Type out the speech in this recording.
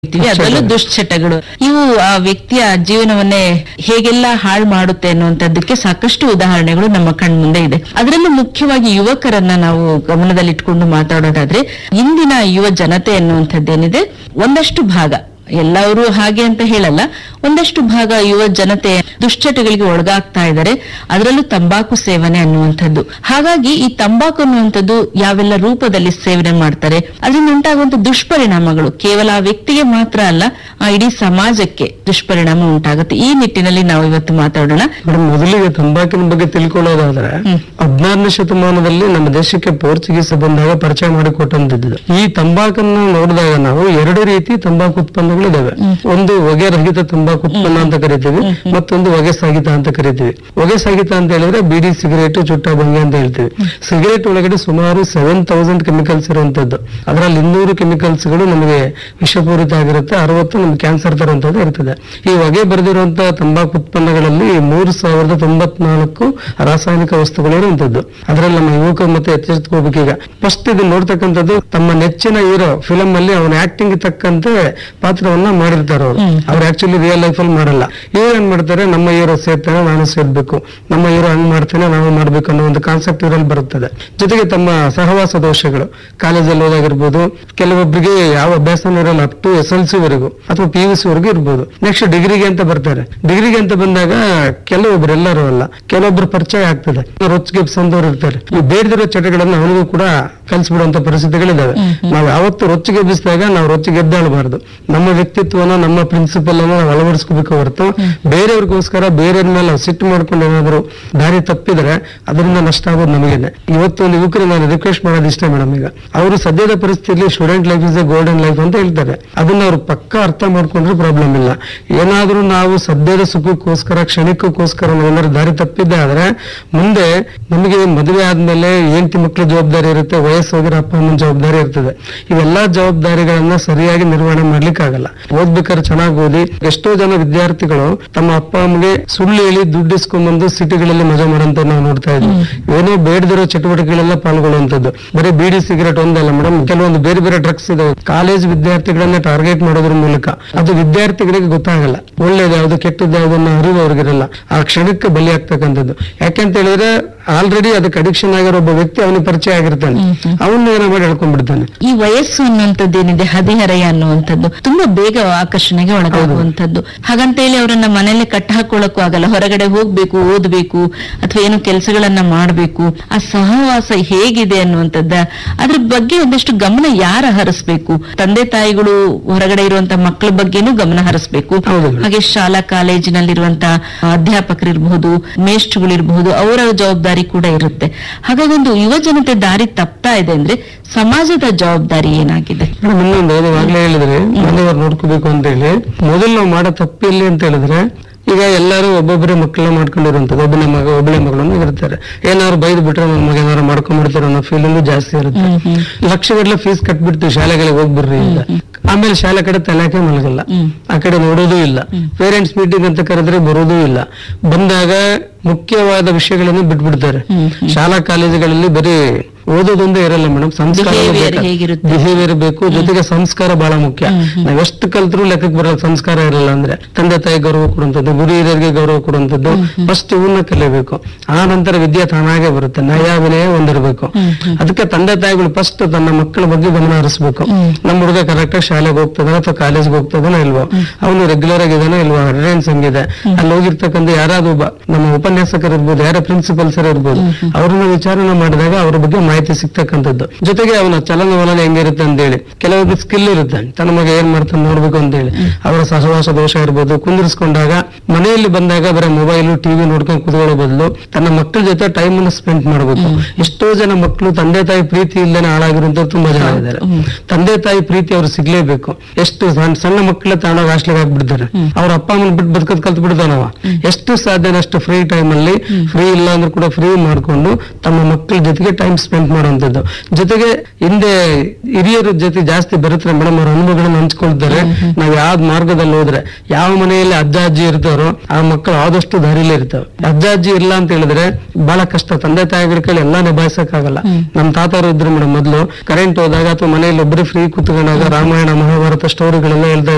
ಹೇಳ್ತೀವಿ ಅದರಲ್ಲೂ ದುಶ್ಚಟಗಳು ಇವು ಆ ವ್ಯಕ್ತಿಯ ಜೀವನವನ್ನೇ ಹೇಗೆಲ್ಲ ಹಾಳು ಮಾಡುತ್ತೆ ಅನ್ನುವಂಥದ್ದಕ್ಕೆ ಸಾಕಷ್ಟು ಉದಾಹರಣೆಗಳು ನಮ್ಮ ಕಣ್ಮುಂದೆ ಇದೆ ಅದರಲ್ಲೂ ಮುಖ್ಯವಾಗಿ ಯುವಕರನ್ನ ನಾವು ಗಮನದಲ್ಲಿಟ್ಕೊಂಡು ಮಾತಾಡೋದಾದ್ರೆ ಇಂದಿನ ಯುವ ಜನತೆ ಅನ್ನುವಂಥದ್ದೇನಿದೆ ಒಂದಷ್ಟು ಭಾಗ ಎಲ್ಲರೂ ಹಾಗೆ ಅಂತ ಹೇಳಲ್ಲ ಒಂದಷ್ಟು ಭಾಗ ಯುವ ಜನತೆ ದುಶ್ಚಟಗಳಿಗೆ ಒಳಗಾಗ್ತಾ ಇದ್ದಾರೆ ಅದರಲ್ಲೂ ತಂಬಾಕು ಸೇವನೆ ಅನ್ನುವಂಥದ್ದು ಹಾಗಾಗಿ ಈ ತಂಬಾಕು ಅನ್ನುವಂಥದ್ದು ಯಾವೆಲ್ಲ ರೂಪದಲ್ಲಿ ಸೇವನೆ ಮಾಡ್ತಾರೆ ಅದರಿಂದ ಉಂಟಾಗುವಂತ ದುಷ್ಪರಿಣಾಮಗಳು ಕೇವಲ ಆ ವ್ಯಕ್ತಿಗೆ ಮಾತ್ರ ಅಲ್ಲ ಆ ಇಡೀ ಸಮಾಜಕ್ಕೆ ದುಷ್ಪರಿಣಾಮ ಉಂಟಾಗುತ್ತೆ ಈ ನಿಟ್ಟಿನಲ್ಲಿ ನಾವು ಇವತ್ತು ಮಾತಾಡೋಣ ಮೇಡಮ್ ಮೊದಲಿಗೆ ತಂಬಾಕಿನ ಬಗ್ಗೆ ತಿಳ್ಕೊಳ್ಳೋದಾದ್ರೆ ಹ್ಮ್. ಹದಿನಾರನೇ ಶತಮಾನದಲ್ಲಿ ನಮ್ಮ ದೇಶಕ್ಕೆ ಪೋರ್ಚುಗೀಸ್ ಬಂದಾಗ ಪರಿಚಯ ಮಾಡಿಕೊಟ್ಟಂತಿದ್ದು ಈ ತಂಬಾಕನ್ನು ನೋಡಿದಾಗ ನಾವು ಎರಡು ರೀತಿ ತಂಬಾಕು ಉತ್ಪನ್ನಗಳಿದಾವೆ ಒಂದು ಹೊಗೆ ರಹಿತ ತಂಬಾಕು ಉತ್ಪನ್ನ ಅಂತ ಕರಿತೀವಿ ಮತ್ತೊಂದು ಹೊಗೆ ಸಾಗಿತ ಅಂತ ಕರಿತೀವಿ ಹೊಗೆ ಸಾಗಿತ ಅಂತ ಹೇಳಿದ್ರೆ ಬಿಡಿ ಸಿಗರೇಟ್ ಚುಟ್ಟ ಬಂಗಿ ಅಂತ ಹೇಳ್ತೀವಿ ಸಿಗರೇಟ್ ಒಳಗಡೆ ಸುಮಾರು ಸೆವೆನ್ ತೌಸಂಡ್ ಕೆಮಿಕಲ್ಸ್ ಇರುವಂತದ್ದು ಅದರಲ್ಲಿ ಇನ್ನೂರು ಕೆಮಿಕಲ್ಸ್ ಗಳು ನಮಗೆ ವಿಷಪೂರಿತ ಆಗಿರುತ್ತೆ ಅರವತ್ತು ನಮ್ಗೆ ಕ್ಯಾನ್ಸರ್ ತರುವಂತದ್ದು ಇರ್ತದೆ ಈ ಹೊಗೆ ಬರೆದಿರುವಂತಹ ತಂಬಾಕು ಉತ್ಪನ್ನಗಳಲ್ಲಿ ಮೂರು ಸಾವಿರದ ತೊಂಬತ್ನಾಲ್ಕು ರಾಸಾಯನಿಕ ವಸ್ತುಗಳು ಇರುವಂತದ್ದು ಅದರಲ್ಲಿ ನಮ್ಮ ಯುವಕರು ಮತ್ತೆ ಎಚ್ಚೆತ್ಕೋಬೇಕೀಗ ಫಸ್ಟ್ ಇದು ನೋಡ್ತಕ್ಕಂಥದ್ದು ತಮ್ಮ ನೆಚ್ಚಿನ ಹೀರೋ ಫಿಲಂ ಅಲ್ಲಿ ಅವನ ಆಕ್ಟಿಂಗ್ ತಕ್ಕಂತೆ ಪಾತ್ರವನ್ನ ಮಾಡಿರ್ತಾರೆ ಅವರು ಅವ್ರು ಆಕ್ಚುಲಿ ರಿಯಲ್ ಲೈಫ್ ಅಲ್ಲಿ ಮಾಡಲ್ಲ ಇವ್ರು ಏನ್ ಮಾಡ್ತಾರೆ ನಮ್ಮ ಹೀರೋ ಸೇರ್ತಾನೆ ನಾನು ಸೇರ್ಬೇಕು ನಮ್ಮ ಹೀರೋ ಹಂಗ್ ಮಾಡ್ತಾನೆ ನಾವು ಮಾಡ್ಬೇಕು ಅನ್ನೋ ಒಂದು ಕಾನ್ಸೆಪ್ಟ್ ಇವರಲ್ಲಿ ಬರುತ್ತದೆ ಜೊತೆಗೆ ತಮ್ಮ ಸಹವಾಸ ದೋಷಗಳು ಕಾಲೇಜಲ್ಲಿ ಓದಾಗಿರ್ಬೋದು ಕೆಲವೊಬ್ಬರಿಗೆ ಯಾವ ಅಭ್ಯಾಸನೂ ಇರಲ್ಲ up to S L C ವರೆಗೂ ಅಥವಾ ಪಿ ಯು ಸಿ ವರೆಗೂ ಇರ್ಬೋದು ನೆಕ್ಸ್ಟ್ ಡಿಗ್ರಿಗೆ ಅಂತ ಬರ್ತಾರೆ ಡಿಗ್ರಿಗೆ ಅಂತ ಬಂದಾಗ ಕೆಲವೊಬ್ರು ಎಲ್ಲರೂ ಅಲ್ಲ ಕೆಲವೊಬ್ರು ಪರಿಚಯ ಆಗ್ತದೆ ರೊಚ್ಚಿಗೆ ಸಂದವ್ರು ಇರ್ತಾರೆ ಈ ಬೇಡದಿರೋ ಚಟಗಳನ್ನ ಅವನಿಗೂ ಕೂಡ ಕಲಿಸ್ಬಿಡುವಂತ ಪರಿಸ್ಥಿತಿಗಳಿದಾವೆ ನಾವು ಯಾವತ್ತು ರೊಚ್ಚಿಗೆ ಎಬ್ಬಿಸಿದಾಗ ನಾವು ರೊಚ್ಚಿಗೆ ಎದ್ದಾಳಬಾರ್ದು ನಮ್ಮ ವ್ಯಕ್ತಿತ್ವನ ನಮ್ಮ ಪ್ರಿನ್ಸಿಪಲ್ ಅನ್ನ ನಾವು ಅಳವಡಿಸ್ಕೋಬೇಕು ಹೊರತು ಬೇರೆಯವ್ರಿಗೋಸ್ಕರ ಬೇರೆಯವ್ರ ಮೇಲೆ ನಾವು ಸಿಟ್ಟು ಮಾಡ್ಕೊಂಡು ಏನಾದ್ರು ದಾರಿ ತಪ್ಪಿದ್ರೆ ಅದರಿಂದ ನಷ್ಟ ಆಗೋದು ನಮಗೇನೆ ಇವತ್ತು ಒಂದು ಯುವಕರು ನಾನು ರಿಕ್ವೆಸ್ಟ್ ಮಾಡೋದು ಇಷ್ಟ ಮೇಡಮ್ ಈಗ ಅವರು ಸದ್ಯದ ಪರಿಸ್ಥಿತಿಯಲ್ಲಿ student life is a golden life ಅಂತ ಹೇಳ್ತಾರೆ ಅದನ್ನ ಅವ್ರು ಪಕ್ಕ ಅರ್ಥ ಮಾಡ್ಕೊಂಡ್ರೆ ಪ್ರಾಬ್ಲಮ್ ಇಲ್ಲ ಏನಾದ್ರೂ ನಾವು ಸದ್ಯದ ಸುಖಕ್ಕೋಸ್ಕರ ಕ್ಷಣಿಕಕ್ಕೋಸ್ಕರ ನಾವು ಏನಾದ್ರು ದಾರಿ ತಪ್ಪಿದ್ದೆ ಆದ್ರೆ ಮುಂದೆ ನಮಗೆ ಮದುವೆ ಆದ್ಮೇಲೆ ಹೆಂಡತಿ ಮಕ್ಳ ಜವಾಬ್ದಾರಿ ಇರುತ್ತೆ ವಯಸ್ಸು ಹೋಗಿರೋ ಅಪ್ಪ ಅಮ್ಮನ ಜವಾಬ್ದಾರಿ ಇರ್ತದೆ ಇವೆಲ್ಲಾ ಜವಾಬ್ದಾರಿಗಳನ್ನ ಸರಿಯಾಗಿ ನಿರ್ವಹಣೆ ಮಾಡ್ಲಿಕ್ಕಾಗಲ್ಲ ಓದ್ಬೇಕಾದ್ರೆ ಚೆನ್ನಾಗಿ ಓದಿ ಎಷ್ಟೋ ಜನ ವಿದ್ಯಾರ್ಥಿಗಳು ತಮ್ಮ ಅಪ್ಪ ಅಮ್ಮಗೆ ಸುಳ್ಳು ಹೇಳಿ ದುಡ್ಡು ಇಸ್ಕೊಂಡ್ಬಂದು ಸಿಟಿಗಳಲ್ಲಿ ಮಜಾ ಮಾಡೋಂತ ನಾವು ನೋಡ್ತಾ ಇದ್ವಿ ಏನೋ ಬೇಡದಿರೋ ಚಟುವಟಿಕೆಗಳೆಲ್ಲ ಪಾಲ್ಗೊಳ್ಳುವಂತದ್ದು ಬರೀ ಬೀಡಿ ಸಿಗರೇಟ್ ಒಂದಲ್ಲ ಮೇಡಮ್ ಕೆಲವೊಂದು ಬೇರೆ ಬೇರೆ ಡ್ರಗ್ಸ್ ಇದಾವೆ ಕಾಲೇಜ್ ವಿದ್ಯಾರ್ಥಿಗಳನ್ನ ಟಾರ್ಗೆಟ್ ಮಾಡೋದ್ರ ಮೂಲಕ ಅದು ವಿದ್ಯಾರ್ಥಿಗಳಿಗೆ ಗೊತ್ತಾಗಲ್ಲ ಒಳ್ಳೇದು ಯಾವ್ದು ಕೆಟ್ಟದ್ದು ಯಾವ್ದನ್ನ ಅರಿವು ಅವ್ರಿಗಿರಲ್ಲ ಆ ಕ್ಷಣಕ್ಕೆ ಬಲಿ ಆಗ್ತಕ್ಕಂಥದ್ದು ಯಾಕೆಂತ ಹೇಳಿದ್ರೆ ಆಲ್ರೆಡಿ ಅದಕ್ಕೆ ಅಡಿಕ್ಷನ್ ಆಗಿರೋ ಒಬ್ಬ ವ್ಯಕ್ತಿ ಅವನಿಗೆ ಪರಿಚಯ ಆಗಿರ್ತಾನೆ ಅವನ್ನ ಏನೋ ಮಾಡಿ ಹೇಳ್ಕೊಂಡ್ಬಿಡ್ತಾನೆ ಈ ವಯಸ್ಸು ಅನ್ನುವಂಥದ್ದೇನಿದೆ ಹದಿಹರೆಯ ಅನ್ನುವಂಥದ್ದು ತುಂಬಾ ಬೇಗ ಆಕರ್ಷಣೆಗೆ ಒಳಗಾಗುವಂಥದ್ದು ಹಾಗಂತ ಹೇಳಿ ಅವರನ್ನ ಮನೆಯಲ್ಲೇ ಕಟ್ಟ ಹಾಕೊಳ್ಳಕ್ಕೂ ಆಗಲ್ಲ ಹೊರಗಡೆ ಹೋಗ್ಬೇಕು ಓದ್ಬೇಕು ಅಥವಾ ಏನೋ ಕೆಲಸಗಳನ್ನ ಮಾಡ್ಬೇಕು ಆ ಸಹವಾಸ ಹೇಗಿದೆ ಅನ್ನುವಂಥದ್ದ ಅದ್ರ ಬಗ್ಗೆ ಒಂದಷ್ಟು ಗಮನ ಯಾರ ಹರಿಸ್ಬೇಕು ತಂದೆ ತಾಯಿಗಳು ಹೊರಗಡೆ ಇರುವಂತ ಮಕ್ಕಳ ಬಗ್ಗೆನೂ ಗಮನ ಹರಿಸ್ಬೇಕು ಹೌದು ಮೇಡಮ್. ಹಾಗೆ ಶಾಲಾ ಕಾಲೇಜಿನಲ್ಲಿರುವಂತಹ ಅಧ್ಯಾಪಕರಿರ್ಬಹುದು ಮೇಷ್ಟ್ರುಗಳಿರ್ಬಹುದು ಅವರ ಜವಾಬ್ದಾರಿ ಕೂಡ ಇರುತ್ತೆ ಹಾಗಾಗಿ ಒಂದು ಯುವ ಜನತೆ ದಾರಿ ತಪ್ತಾ ಇದೆ ಅಂದ್ರೆ ಸಮಾಜದ ಜವಾಬ್ದಾರಿ ಏನಾಗಿದೆ ಮೇಡಮ್ ಇನ್ನೊಂದು ಅದು ಆಗ್ಲೇ ಹೇಳಿದ್ರೆ ಮನೆಯವ್ರು ನೋಡ್ಕೋಬೇಕು ಅಂತ ಹೇಳಿ ಮೊದಲು ನಾವು ಮಾಡೋ ತಪ್ಪಿಲ್ಲಿ ಅಂತ ಹೇಳಿದ್ರೆ ಈಗ ಎಲ್ಲರೂ ಒಬ್ಬೊಬ್ಬರೇ ಮಕ್ಕಳನ್ನ ಮಾಡ್ಕೊಂಡಿರುವಂತದ್ದು ಒಬ್ಬನೇ ಮಗ ಒಬ್ಬಳೆ ಮಗಳನ್ನು ಇರ್ತಾರೆ ಏನಾದ್ರು ಬೈದು ಬಿಟ್ರೆ ನನ್ನ ಮಗ ಏನಾದ್ರು ಮಾಡ್ಕೊಂಡ್ಬಿಡ್ತಾರೆ ಅನ್ನೋ ಫೀಲಿಂಗ್ ಜಾಸ್ತಿ ಇರುತ್ತೆ ಲಕ್ಷಗಟ್ಟಲೆ ಫೀಸ್ ಕಟ್ಬಿಡ್ತೀವಿ ಶಾಲೆಗಳಿಗೆ ಹೋಗ್ಬಿಡ್ರಿ ಅಂತ ಆಮೇಲೆ ಶಾಲೆ ಕಡೆ ತಲೆಕೆ ಮಲಗಲ್ಲ ಆ ಕಡೆ ನೋಡೋದೂ ಇಲ್ಲ ಪೇರೆಂಟ್ಸ್ ಮೀಟಿಂಗ್ ಅಂತ ಕರೆದ್ರೆ ಬರೋದೂ ಇಲ್ಲ ಬಂದಾಗ ಮುಖ್ಯವಾದ ವಿಷಯಗಳನ್ನು ಬಿಟ್ಬಿಡ್ತಾರೆ ಶಾಲಾ ಕಾಲೇಜುಗಳಲ್ಲಿ ಬರೀ ಓದೋದೊಂದೇ ಇರಲ್ಲ ಮೇಡಮ್ ಸಂಸ್ಕಾರ Behavior ಹೇಗಿರುತ್ತೆ? ಬಿಹೇವಿಯರ್ ಬೇಕು ಜೊತೆಗೆ ಸಂಸ್ಕಾರ ಬಹಳ ಮುಖ್ಯ ನಾವ್ ಎಷ್ಟು ಕಲ್ತ್ರು ಲೆಕ್ಕಕ್ಕೆ ಬರಲ್ಲ ಸಂಸ್ಕಾರ ಇರಲ್ಲ ಅಂದ್ರೆ ತಂದೆ ತಾಯಿ ಗೌರವ ಕೊಡುವಂಥದ್ದು ಗುರು ಹಿರಿಯರಿಗೆ ಗೌರವ ಕೊಡುವಂಥದ್ದು ಫಸ್ಟ್ ಇವನ್ನ ಕಲಿಬೇಕು ಆ ನಂತರ ವಿದ್ಯೆ ತಾನಾಗೆ ಬರುತ್ತೆ ನಯ ವಿನಯ ಹೊಂದಿರಬೇಕು ಅದಕ್ಕೆ ತಂದೆ ತಾಯಿಗಳು ಫಸ್ಟ್ ತನ್ನ ಮಕ್ಕಳ ಬಗ್ಗೆ ಗಮನ ಹರಿಸ್ಬೇಕು ನಮ್ಮ ಹುಡುಗ ಕರೆಕ್ಟ್ ಶಾಲೆಗೆ ಹೋಗ್ತದಾನ ಅಥವಾ ಕಾಲೇಜ್ಗೆ ಹೋಗ್ತದಾನ ಇಲ್ವೋ ಅವನು ರೆಗ್ಯುಲರ್ ಆಗಿದಾನ ಇಲ್ವಾ ಅಟೆಂಡೆನ್ಸ್ ಹಂಗಿದೆ ಅಲ್ಲಿ ಹೋಗಿರ್ತಕ್ಕಂಥ ಯಾರಾದ್ರೂ ಒಬ್ಬ ನಮ್ಮ ಉಪನ್ಯಾಸಕರು ಇರ್ಬೋದು ಯಾರ ಪ್ರಿನ್ಸಿಪಲ್ಸ್ ಇರ್ಬೋದು ಅವ್ರನ್ನ ವಿಚಾರಣೆ ಮಾಡಿದಾಗ ಅವ್ರ ಬಗ್ಗೆ ಮಾಹಿತಿ ಸಿಗ್ತಕ್ಕಂಥದ್ದು ಜೊತೆಗೆ ಅವನ ಚಲನವಲನ ಹೆಂಗಿರುತ್ತೆ ಅಂತ ಹೇಳಿ ಕೆಲವೊಬ್ಬರು ಸ್ಕಿಲ್ ಇರುತ್ತೆ ತನ್ನ ಮಗ ಏನ್ ಮಾಡ್ತಾನೆ ನೋಡ್ಬೇಕು ಅಂತ ಹೇಳಿ ಅವರ ಸಹವಾಸ ದೋಷ ಇರ್ಬೋದು ಕುಂದಿರಿಸ್ಕೊಂಡಾಗ ಮನೆಯಲ್ಲಿ ಬಂದಾಗ ಬರೀ ಮೊಬೈಲು ಟಿವಿ ನೋಡ್ಕೊಂಡು ಕುತ್ಕೊಳ್ಳೋ ಬದಲು ತನ್ನ ಮಕ್ಕಳ ಜೊತೆ ಟೈಮ್ ಅನ್ನು ಸ್ಪೆಂಡ್ ಮಾಡಬೇಕು ಎಷ್ಟೋ ಜನ ಮಕ್ಕಳು ತಂದೆ ತಾಯಿ ಪ್ರೀತಿ ಇಲ್ಲದೆ ಹಾಳಾಗಿರುವಂತವ್ರು ತುಂಬಾ ಜನ ಇದ್ದಾರೆ ತಂದೆ ತಾಯಿ ಪ್ರೀತಿ ಅವ್ರು ಸಿಗ್ಲೇಬೇಕು ಎಷ್ಟು ಸಣ್ಣ ಸಣ್ಣ ಮಕ್ಕಳ ತಾಣಾಗ ಹಾಸ್ಟ್ಲಿಗೆ ಹಾಕ್ಬಿಡ್ತಾರೆ ಅವ್ರ ಅಪ್ಪ ಅಮ್ಮನ ಬಿಟ್ಟು ಬದುಕೋದ್ ಕಲ್ತ್ ಬಿಡ್ತಾನವ ಎಷ್ಟು ಸಾಧ್ಯ ಅಷ್ಟು ಫ್ರೀ ಟೈಮ್ ಅಲ್ಲಿ ಫ್ರೀ ಇಲ್ಲ ಅಂದ್ರೂ ಕೂಡ ಫ್ರೀ ಮಾಡ್ಕೊಂಡು ತಮ್ಮ ಮಕ್ಕಳ ಜೊತೆಗೆ ಟೈಮ್ ಸ್ಪೆಂಡ್ ಮಾಡುವಂತದ್ದು ಜೊತೆಗೆ ಹಿಂದೆ ಹಿರಿಯರ ಜೊತೆ ಜಾಸ್ತಿ ಬರುತ್ತಾರೆ ಮೇಡಮ್ ಅವ್ರ ಅನುಭವಗಳನ್ನ ಹಂಚ್ಕೊಳ್ತಾರೆ ನಾವ್ ಯಾವ್ದ್ ಮಾರ್ಗದಲ್ಲಿ ಹೋದ್ರೆ ಯಾವ ಮನೆಯಲ್ಲಿ ಅಜ್ಜ ಅಜ್ಜಿ ಇರ್ತಾರೋ ಆ ಮಕ್ಕಳು ಆದಷ್ಟು ದಾರಿಲೇ ಇರ್ತವೆ ಅಜ್ಜ ಅಜ್ಜಿ ಇಲ್ಲ ಅಂತ ಹೇಳಿದ್ರೆ ಬಹಳ ಕಷ್ಟ ತಂದೆ ತಾಯಿಗಳ ಕೈಲಿ ಎಲ್ಲಾ ನಿಭಾಯಿಸಕ್ ಆಗಲ್ಲ ನಮ್ ತಾತವ್ರು ಇದ್ರು ಮೇಡಮ್ ಮೊದ್ಲು ಕರೆಂಟ್ ಹೋದಾಗ ಅಥವಾ ಮನೆಯಲ್ಲಿ ಒಬ್ಬರು ಫ್ರೀ ಕುತ್ಕೊಂಡಾಗ ರಾಮಾಯಣ ಮಹಾಭಾರತ ಸ್ಟೋರಿಗಳೆಲ್ಲ ಹೇಳ್ತಾ